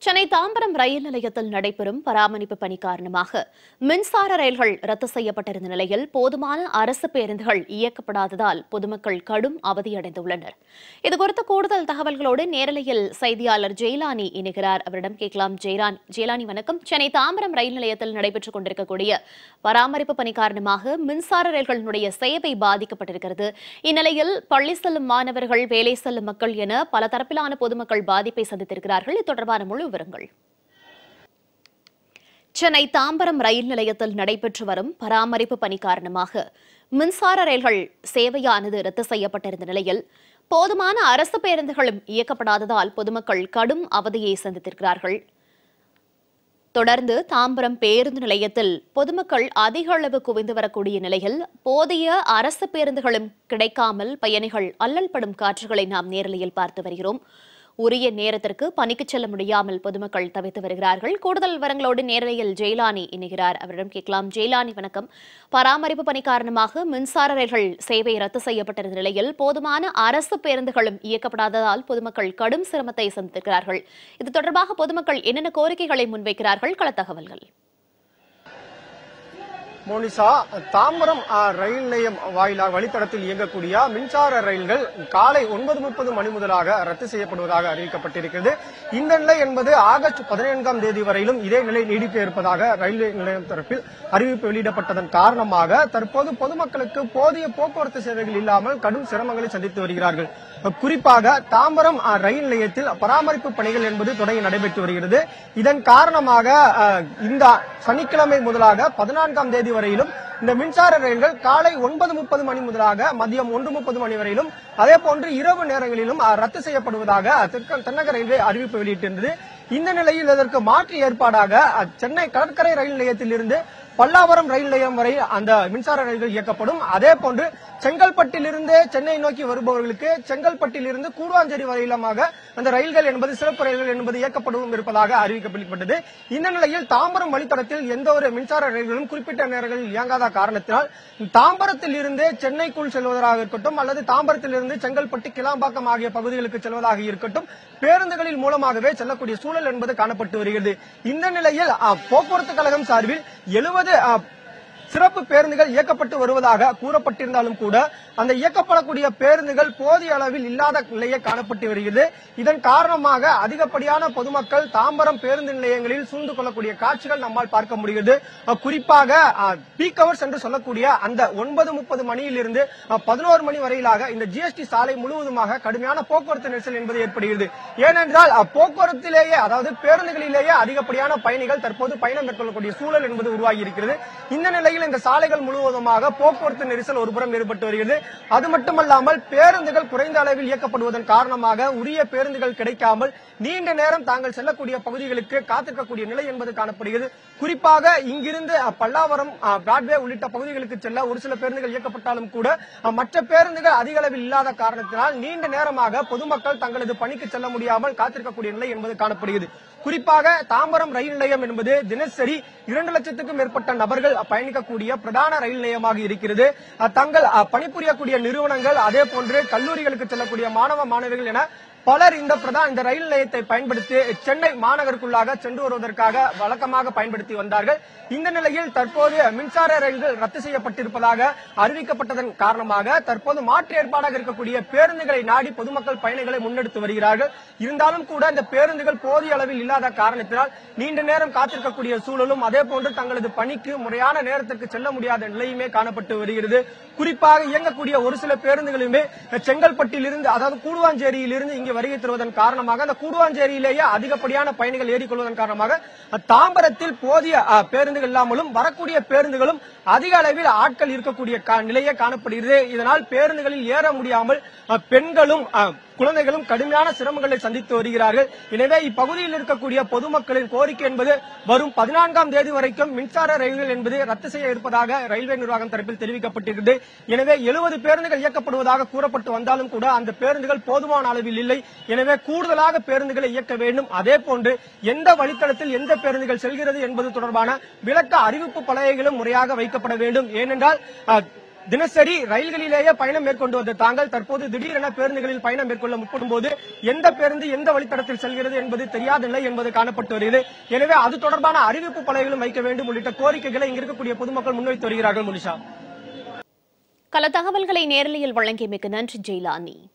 சென்னை தாம்பரம் ரயில் நிலையத்தில் நடைபெறும் பராமரிப்பு பணி காரணமாக மின்சார ரயில்கள் ரத்து செய்யப்பட்டிருந்த நிலையில் போதுமான அரசு பேருந்துகள் இயக்கப்படாததால் பொதுமக்கள் கடும் அவதியடைந்துள்ளனர் இதுகுறித்த கூடுதல் தகவல்களோடு நேரலையில் செய்தியாளர் ஜெயலானி இணைகிறார் அவரிடம் கேட்கலாம் ஜெயலான் ஜெயலானி வணக்கம் சென்னை தாம்பரம் ரயில் நிலையத்தில் நடைபெற்றுக் கொண்டிருக்கக்கூடிய பராமரிப்பு பணி காரணமாக மின்சார ரயில்களினுடைய சேவை பாதிக்கப்பட்டிருக்கிறது இந்நிலையில் பள்ளி செல்லும் மாணவர்கள் வேலை செல்லும் மக்கள் என பல தரப்பிலான பொதுமக்கள் பாதிப்பை சந்தித்திருக்கிறார்கள் இது தொடர்பான முழு விவரங்கள் சென்னை தாம்பரம் ரயில் நிலையத்தில் நடைபெற்று வரும் பராமரிப்பு பணி காரணமாக மின்சார ரயில்கள் சேவையானது ரத்து செய்யப்பட்டிருந்த நிலையில் போதுமான அரசு பேருந்துகளும் இயக்கப்படாததால் பொதுமக்கள் கடும் அவதியை சந்தித்திருக்கிறார்கள் தொடர்ந்து தாம்பரம் பேருந்து நிலையத்தில் பொதுமக்கள் அதிக அளவு குவிந்து வரக்கூடிய நிலையில் போதிய அரசு பேருந்துகளும் கிடைக்காமல் பயணிகள் அல்லல்படும் காட்சிகளை நாம் நேரலையில் பார்த்து வருகிறோம் உரிய நேரத்திற்கு பணிக்கு செல்ல முடியாமல் பொதுமக்கள் தவித்து வருகிறார்கள் கூடுதல் விவரங்களோடு நேரலையில் ஜெயலானி இணைகிறார் அவரிடம் கேட்கலாம் ஜெயலானி வணக்கம் பராமரிப்பு பணி காரணமாக மின்சார ரயில்கள் சேவை ரத்து செய்யப்பட்டிருந்த நிலையில் போதுமான அரசு பேருந்துகளும் இயக்கப்படாததால் பொதுமக்கள் கடும் சிரமத்தை சந்தித்திருக்கிறார்கள் இது தொடர்பாக பொதுமக்கள் என்னென்ன கோரிக்கைகளை முன்வைக்கிறார்கள் கள தகவல்கள் மோனிசா தாம்பரம் ஆ, ரயில் நிலையம் வாயிலாக வழித்தடத்தில் இயங்கக்கூடிய மின்சார ரயில்கள் காலை ஒன்பது முப்பது மணி முதலாக ரத்து செய்யப்படுவதாக அறிவிக்கப்பட்டிருக்கிறது இந்த நிலை என்பது ஆகஸ்ட் பதினான்காம் தேதி வரையிலும் இதே நிலை நீடிக்க இருப்பதாக ரயில்வே நிலையம் தரப்பில் அறிவிப்பு வெளியிடப்பட்டதன் காரணமாக தற்போது பொதுமக்களுக்கு போதிய போக்குவரத்து சேவைகள் இல்லாமல் கடும் சிரமங்களை சந்தித்து வருகிறார்கள் குறிப்பாக தாம்பரம் ஆ, ரயில் நிலையத்தில் பராமரிப்பு பணிகள் என்பது தொடங்கி நடைபெற்று வருகிறது இதன் காரணமாக ஆ, இந்த சனிக்கிழமை முதலாக பதினான்காம் தேதி வரையிலும் இந்த மின்சார ரயில்கள் காலை ஒன்பது முப்பது மணி முதலாக மதியம் ஒன்று முப்பது மணி வரையிலும் அதே போன்று இரவு நேரங்களிலும் அஹ், ரத்து செய்யப்படுவதாக தெற்கு தென்னக ரயில்வே அறிவிப்பு வெளியிட்டிருந்தது இந்த நிலையில் இதற்கு மாற்று ஏற்பாடாக அஹ், சென்னை கடற்கரை ரயில் நிலையத்தில் இருந்து பல்லாவரம் ரயில் நிலையம் வரை அந்த மின்சார ரயில்கள் இயக்கப்படும் அதே போன்று செங்கல்பட்டிலிருந்து சென்னை நோக்கி வருபவர்களுக்கு செங்கல்பட்டிலிருந்து கூடுவாஞ்சேரி வரையிலுமாக அந்த ரயில்கள் என்பது சிறப்பு ரயில்கள் என்பது இயக்கப்படும் இருப்பதாக அறிவிக்கப்பட்டது இந்த நிலையில் தாம்பரம் வழித்தடத்தில் எந்த ஒரு மின்சார ரயில்களும் குறிப்பிட்ட நேரங்களில் இயங்காத காரணத்தினால் தாம்பரத்தில் இருந்து சென்னைக்குள் செல்வதாக இருக்கட்டும் அல்லது தாம்பரத்தில் இருந்து செங்கல்பட்டு கிளாம்பாக்கம் ஆகிய பகுதிகளுக்கு செல்வதாக இருக்கட்டும் பேருந்துகளின் மூலமாகவே செல்லக்கூடிய சூழல் என்பது காணப்பட்டு வருகிறது இந்த நிலையில் அ, போக்குவரத்து கழகம் சார்பில் எழுபது சிறப்பு பேருந்துகள் இயக்கப்பட்டு வருவதாக கூறப்பட்டிருந்தாலும் கூட அந்த இயக்கப்படக்கூடிய பேருந்துகள் போதிய அளவில் இல்லாத நிலையே காணப்பட்டு வருகிறது இதன் காரணமாக அதிகப்படியான பொதுமக்கள் தாம்பரம் பேருந்து நிலையங்களில் சூழ்ந்து கொள்ளக்கூடிய காட்சிகள் நம்மால் பார்க்க முடிகிறது அஹ், குறிப்பாக பீக் ஹவர்ஸ் என்று சொல்லக்கூடிய அந்த ஒன்பது முப்பது மணியிலிருந்து பதினோரு மணி வரையிலாக இந்த ஜிஎஸ்டி சாலை முழுவதுமாக கடுமையான போக்குவரத்து நெரிசல் என்பது ஏற்படுகிறது ஏனென்றால் அஹ், போக்குவரத்திலேயே அதாவது பேருந்துகளிலேயே அதிகப்படியான பயணிகள் தற்போது பயணம் மேற்கொள்ளக்கூடிய சூழல் என்பது உருவாகி இருக்கிறது இந்த நிலையில் இந்த சாலைகள் முழுவதுமாக போக்குவரத்து நெரிசல் ஒருபுறம் ஏற்பட்டு வருகிறது அது மட்டுமல்லாமல் பேருந்துகள் குறைந்த அளவில் இயக்கப்படுவதன் காரணமாக உரிய பேருந்துகள் கிடைக்காமல் நீண்ட நேரம் தாங்கள் செல்லக்கூடிய பகுதிகளுக்கு காத்திருக்கக்கூடிய நிலை என்பது காணப்படுகிறது குறிப்பாக இங்கிருந்து அஹ், பல்லாவரம் அஹ், பிராட்வே உள்ளிட்ட பகுதிகளுக்கு செல்ல ஒரு சில பேருந்துகள் இயக்கப்பட்டாலும் கூட அஹ், மற்ற பேருந்துகள் அதிக அளவில் இல்லாத காரணத்தினால் நீண்ட நேரமாக பொதுமக்கள் தங்களது பணிக்கு செல்ல முடியாமல் காத்திருக்கக்கூடிய நிலை என்பது காணப்படுகிறது குறிப்பாக தாம்பரம் ரயில் நிலையம் என்பது தினசரி இரண்டு லட்சத்துக்கும் மேற்பட்ட நபர்கள் பயணிக்கக்கூடிய பிரதான ரயில் நிலையமாக இருக்கிறது அஹ், தங்கள் அஹ், பணிபுரியக்கூடிய நிறுவனங்கள் அதே போன்று கல்லூரிகளுக்கு செல்லக்கூடிய மாணவ மாணவிகள் என பலர் இந்த பிரதான் இந்த ரயில் நிலையத்தை பயன்படுத்தி சென்னை மாநகருக்குள்ளாக சென்று வருவதற்காக வழக்கமாக பயன்படுத்தி வந்தார்கள் இந்த நிலையில் தற்போது மின்சார ரயில்கள் ரத்து செய்யப்பட்டிருப்பதாக அறிவிக்கப்பட்டதன் காரணமாக தற்போது மாற்று ஏற்பாடாக இருக்கக்கூடிய பேருந்துகளை நாடி பொதுமக்கள் பயணங்களை முன்னெடுத்து வருகிறார்கள் இருந்தாலும் கூட இந்த பேருந்துகள் போதிய அளவில் இல்லாத காரணத்தினால் நீண்ட நேரம் காத்திருக்கக்கூடிய சூழலும் அதே போன்று தங்களது பணிக்கு முறையான நேரத்திற்கு செல்ல முடியாத நிலையுமே காணப்பட்டு வருகிறது குறிப்பாக இயங்கக்கூடிய ஒரு சில பேருந்துகளுமே செங்கல்பட்டில் இருந்து அதாவது கூடுவாஞ்சேரியில் இருந்து இங்கு வருகை தருவதன் காரணமாக அந்த கூடுவாஞ்சேரியிலேயே அதிகப்படியான பயணிகள் ஏறிக்கொள்வதன் காரணமாக தாம்பரத்தில் போதிய அ, பேருந்துகள் இல்லாமலும் வரக்கூடிய பேருந்துகளும் அதிக அளவில் ஆட்கள் இருக்கக்கூடிய கா- நிலையே காணப்படுகிறது இதனால் பேருந்துகளில் ஏற முடியாமல் அ, பெண்களும் அ, குழந்தைகளும் கடுமையான சிரமங்களை சந்தித்து வருகிறார்கள் எனவே இப்பகுதியில் இருக்கக்கூடிய பொதுமக்களின் கோரிக்கை என்பது வரும் பதினான்காம் தேதி வரைக்கும் மின்சார ரயில்கள் என்பது ரத்து செய்ய இருப்பதாக ரயில்வே நிர்வாகம் தரப்பில் தெரிவிக்கப்பட்டிருக்கிறது எனவே எழுபது பேருந்துகள் இயக்கப்படுவதாக கூறப்பட்டு வந்தாலும் கூட அந்த பேருந்துகள் போதுமான அளவில் இல்லை எனவே கூடுதலாக பேருந்துகளை இயக்க வேண்டும் அதே போன்று எந்த வழித்தடத்தில் எந்த பேருந்துகள் செல்கிறது என்பது தொடர்பான விளக்க அறிவிப்பு பலகைகளும் முறையாக வைக்கப்பட வேண்டும் ஏனென்றால் அஹ், தினசரி ரயில்களிலேயே பயணம் மேற்கொண்டு வந்த தாங்கள் தற்போது திடீரென பேருந்துகளில் பயணம் மேற்கொள்ள முற்படும் போது எந்த பேருந்து எந்த வழித்தடத்தில் செல்கிறது என்பது தெரியாத நிலை என்பது காணப்பட்டு வருகிறது எனவே அது தொடர்பான அறிவிப்பு பலகைகளும் வைக்க வேண்டும் உள்ளிட்ட கோரிக்கைகளை இங்க இருக்கக்கூடிய பொதுமக்கள் முன்வைத்து வருகிறார்கள் முனிஷா கல தகவல்களை நேரலையில் வழங்கியமைக்கு நன்றி ஜெயலானி